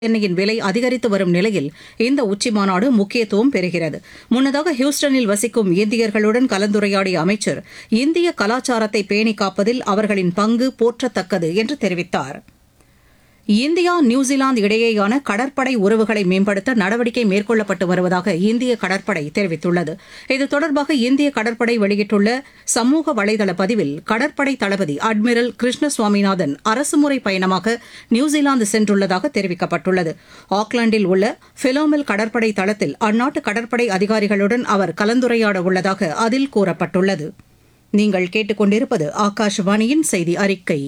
எண்ணெயின் விலை அதிகரித்து வரும் நிலையில் இந்த உச்சிமாநாடு முக்கியத்துவம் பெறுகிறது முன்னதாக ஹியூஸ்டனில் வசிக்கும் இந்தியர்களுடன் கலந்துரையாடிய அமைச்சர் இந்திய கலாச்சாரத்தை பேணி காப்பதில் அவர்களின் பங்கு போற்றத்தக்கது என்று தெரிவித்தார் இந்தியா நியூசிலாந்து இடையேயான கடற்படை உறவுகளை மேம்படுத்த நடவடிக்கை மேற்கொள்ளப்பட்டு வருவதாக இந்திய கடற்படை தெரிவித்துள்ளது இது தொடர்பாக இந்திய கடற்படை வெளியிட்டுள்ள சமூக வலைதள பதிவில் கடற்படை தளபதி அட்மிரல் கிருஷ்ண சுவாமிநாதன் அரசுமுறை பயணமாக நியூசிலாந்து சென்றுள்ளதாக தெரிவிக்கப்பட்டுள்ளது ஆக்லாந்தில் உள்ள பிலோமெல் கடற்படை தளத்தில் அந்நாட்டு கடற்படை அதிகாரிகளுடன் அவர் கலந்துரையாட உள்ளதாக அதில் கூறப்பட்டுள்ளது நீங்கள் கேட்டுக்கொண்டிருப்பது ஆகாஷவாணியின் செய்தி அறிக்கை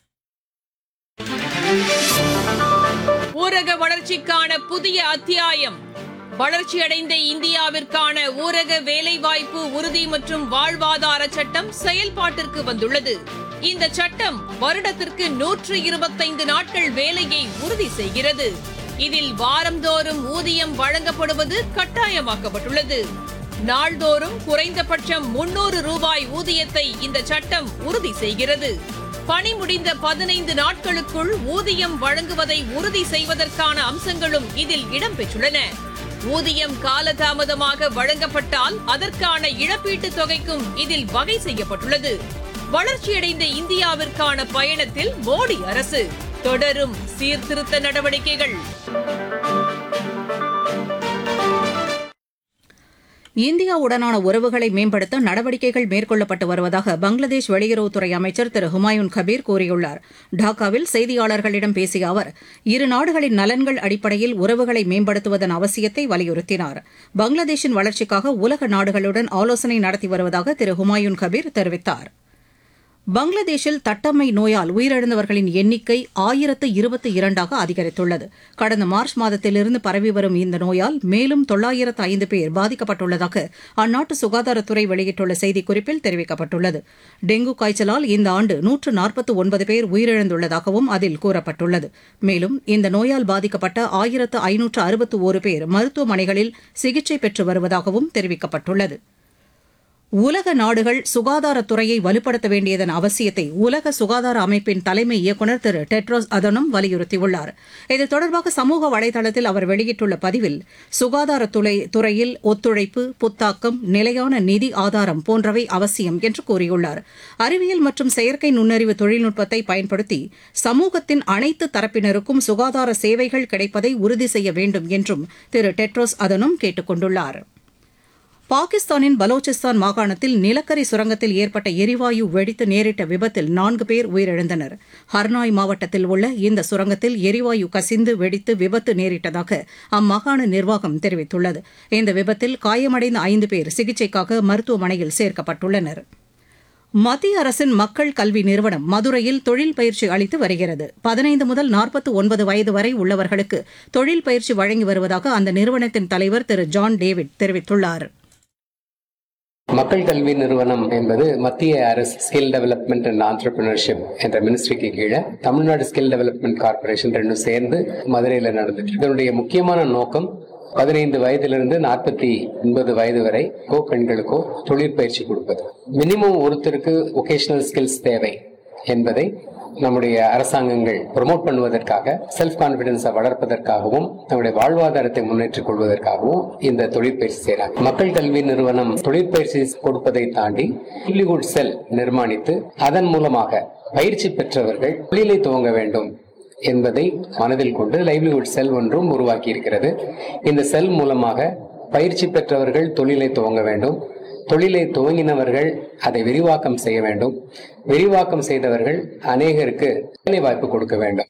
ஊரக வளர்ச்சிக்கான புதிய அத்தியாயம் வளர்ச்சியடைந்த இந்தியாவிற்கான ஊரக வேலைவாய்ப்பு உறுதி மற்றும் வாழ்வாதார சட்டம் செயல்பாட்டிற்கு வந்துள்ளது இந்த சட்டம் வருடத்திற்கு நூற்று இருபத்தைந்து நாட்கள் வேலையை உறுதி செய்கிறது இதில் வாரந்தோறும் ஊதியம் வழங்கப்படுவது கட்டாயமாக்கப்பட்டுள்ளது நாள்தோறும் குறைந்தபட்சம் முன்னூறு ரூபாய் ஊதியத்தை இந்த சட்டம் உறுதி செய்கிறது பணி முடிந்த பதினைந்து நாட்களுக்குள் ஊதியம் வழங்குவதை உறுதி செய்வதற்கான அம்சங்களும் இதில் இடம்பெற்றுள்ளன ஊதியம் காலதாமதமாக வழங்கப்பட்டால் அதற்கான இழப்பீட்டுத் தொகைக்கும் இதில் வகை செய்யப்பட்டுள்ளது வளர்ச்சியடைந்த இந்தியாவிற்கான பயணத்தில் மோடி அரசு தொடரும் சீர்திருத்த நடவடிக்கைகள் இந்தியாவுடனான உறவுகளை மேம்படுத்த நடவடிக்கைகள் மேற்கொள்ளப்பட்டு வருவதாக பங்களாதேஷ் வெளியுறவுத்துறை அமைச்சர் திரு ஹுமாயூன் கபீர் கூறியுள்ளார் டாக்காவில் செய்தியாளர்களிடம் பேசிய அவர் இரு நாடுகளின் நலன்கள் அடிப்படையில் உறவுகளை மேம்படுத்துவதன் அவசியத்தை வலியுறுத்தினார் பங்களாதேஷின் வளர்ச்சிக்காக உலக நாடுகளுடன் ஆலோசனை நடத்தி வருவதாக திரு ஹுமாயூன் கபீர் தெரிவித்தார் பங்களாதேஷில் தட்டம்மை நோயால் உயிரிழந்தவர்களின் எண்ணிக்கை ஆயிரத்து இருபத்தி இரண்டாக அதிகரித்துள்ளது கடந்த மார்ச் மாதத்திலிருந்து பரவி வரும் இந்த நோயால் மேலும் தொள்ளாயிரத்து ஐந்து பேர் பாதிக்கப்பட்டுள்ளதாக அந்நாட்டு சுகாதாரத்துறை வெளியிட்டுள்ள செய்திக்குறிப்பில் தெரிவிக்கப்பட்டுள்ளது டெங்கு காய்ச்சலால் இந்த ஆண்டு நூற்று நாற்பத்து ஒன்பது பேர் உயிரிழந்துள்ளதாகவும் அதில் கூறப்பட்டுள்ளது மேலும் இந்த நோயால் பாதிக்கப்பட்ட ஆயிரத்து ஐநூற்று அறுபத்து ஒரு பேர் மருத்துவமனைகளில் சிகிச்சை பெற்று வருவதாகவும் தெரிவிக்கப்பட்டுள்ளது உலக நாடுகள் சுகாதாரத்துறையை வலுப்படுத்த வேண்டியதன் அவசியத்தை உலக சுகாதார அமைப்பின் தலைமை இயக்குநர் திரு டெட்ரோஸ் அதனும் வலியுறுத்தியுள்ளார் இது தொடர்பாக சமூக வலைதளத்தில் அவர் வெளியிட்டுள்ள பதிவில் சுகாதாரத்துறை துறையில் ஒத்துழைப்பு புத்தாக்கம் நிலையான நிதி ஆதாரம் போன்றவை அவசியம் என்று கூறியுள்ளார் அறிவியல் மற்றும் செயற்கை நுண்ணறிவு தொழில்நுட்பத்தை பயன்படுத்தி சமூகத்தின் அனைத்து தரப்பினருக்கும் சுகாதார சேவைகள் கிடைப்பதை உறுதி செய்ய வேண்டும் என்றும் திரு டெட்ரோஸ் அதனும் கேட்டுக் கொண்டுள்ளாா் பாகிஸ்தானின் பலோச்சிஸ்தான் மாகாணத்தில் நிலக்கரி சுரங்கத்தில் ஏற்பட்ட எரிவாயு வெடித்து நேரிட்ட விபத்தில் நான்கு பேர் உயிரிழந்தனர் ஹர்னாய் மாவட்டத்தில் உள்ள இந்த சுரங்கத்தில் எரிவாயு கசிந்து வெடித்து விபத்து நேரிட்டதாக அம்மாகாண நிர்வாகம் தெரிவித்துள்ளது இந்த விபத்தில் காயமடைந்த ஐந்து பேர் சிகிச்சைக்காக மருத்துவமனையில் சேர்க்கப்பட்டுள்ளனர் மத்திய அரசின் மக்கள் கல்வி நிறுவனம் மதுரையில் தொழில் பயிற்சி அளித்து வருகிறது பதினைந்து முதல் நாற்பத்து ஒன்பது வயது வரை உள்ளவர்களுக்கு தொழில் பயிற்சி வழங்கி வருவதாக அந்த நிறுவனத்தின் தலைவர் திரு ஜான் டேவிட் தெரிவித்துள்ளார் மக்கள் கல்வி நிறுவனம் என்பது மத்திய அரசு ஸ்கில் டெவலப்மெண்ட் அண்ட் ஆண்டர்பிரினர்ஷிப் என்ற மினிஸ்ட்ரிக்கு கீழே தமிழ்நாடு ஸ்கில் டெவலப்மெண்ட் கார்பரேஷன் ரெண்டும் சேர்ந்து மதுரையில் நடந்துட்டு இதனுடைய முக்கியமான நோக்கம் பதினைந்து வயதிலிருந்து நாற்பத்தி ஒன்பது வயது வரை கோ பெண்களுக்கோ தொழிற்பயிற்சி கொடுப்பது மினிமம் ஒருத்தருக்கு ஒகேஷனல் ஸ்கில்ஸ் தேவை என்பதை நம்முடைய அரசாங்கங்கள் ப்ரொமோட் பண்ணுவதற்காக செல்ஃப் கான்பிடன்ஸை வளர்ப்பதற்காகவும் நம்முடைய வாழ்வாதாரத்தை முன்னேற்றிக் கொள்வதற்காகவும் இந்த தொழிற்பயிற்சி செய்யறாங்க மக்கள் கல்வி நிறுவனம் தொழிற்பயிற்சி கொடுப்பதை தாண்டி லிவ்லிஹுட் செல் நிர்மாணித்து அதன் மூலமாக பயிற்சி பெற்றவர்கள் தொழிலை துவங்க வேண்டும் என்பதை மனதில் கொண்டு லைவ்லிஹுட் செல் ஒன்றும் உருவாக்கி இருக்கிறது இந்த செல் மூலமாக பயிற்சி பெற்றவர்கள் தொழிலை துவங்க வேண்டும் தொழிலை துவங்கினவர்கள் அதை விரிவாக்கம் செய்ய வேண்டும் விரிவாக்கம் செய்தவர்கள் அநேகருக்கு வேலை வாய்ப்பு கொடுக்க வேண்டும்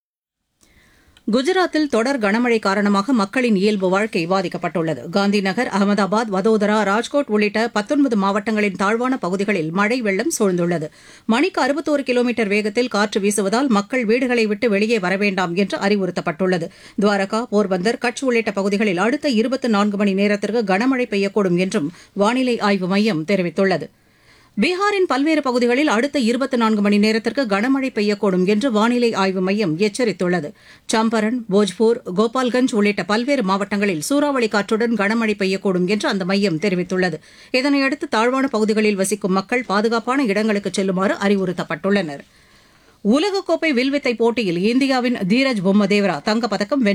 குஜராத்தில் தொடர் கனமழை காரணமாக மக்களின் இயல்பு வாழ்க்கை பாதிக்கப்பட்டுள்ளது காந்திநகர் அகமதாபாத் வதோதரா ராஜ்கோட் உள்ளிட்ட பத்தொன்பது மாவட்டங்களின் தாழ்வான பகுதிகளில் மழை வெள்ளம் சூழ்ந்துள்ளது மணிக்கு அறுபத்தோரு கிலோமீட்டர் வேகத்தில் காற்று வீசுவதால் மக்கள் வீடுகளை விட்டு வெளியே வர வேண்டாம் என்று அறிவுறுத்தப்பட்டுள்ளது துவாரகா போர்பந்தர் கட்ச் உள்ளிட்ட பகுதிகளில் அடுத்த இருபத்தி நான்கு மணி நேரத்திற்கு கனமழை பெய்யக்கூடும் என்றும் வானிலை ஆய்வு மையம் தெரிவித்துள்ளது பீகாரின் பல்வேறு பகுதிகளில் அடுத்த இருபத்தி நான்கு மணி நேரத்திற்கு கனமழை பெய்யக்கூடும் என்று வானிலை ஆய்வு மையம் எச்சரித்துள்ளது சம்பரன் போஜ்பூர் கோபால்கஞ்ச் உள்ளிட்ட பல்வேறு மாவட்டங்களில் சூறாவளி காற்றுடன் கனமழை பெய்யக்கூடும் என்று அந்த மையம் தெரிவித்துள்ளது இதனையடுத்து தாழ்வான பகுதிகளில் வசிக்கும் மக்கள் பாதுகாப்பான இடங்களுக்கு செல்லுமாறு அறிவுறுத்தப்பட்டுள்ளனர் உலகக்கோப்பை வில்வித்தை போட்டியில் இந்தியாவின் தீரஜ் பொம்மதேவரா தங்கப்பதக்கம் வென்றார்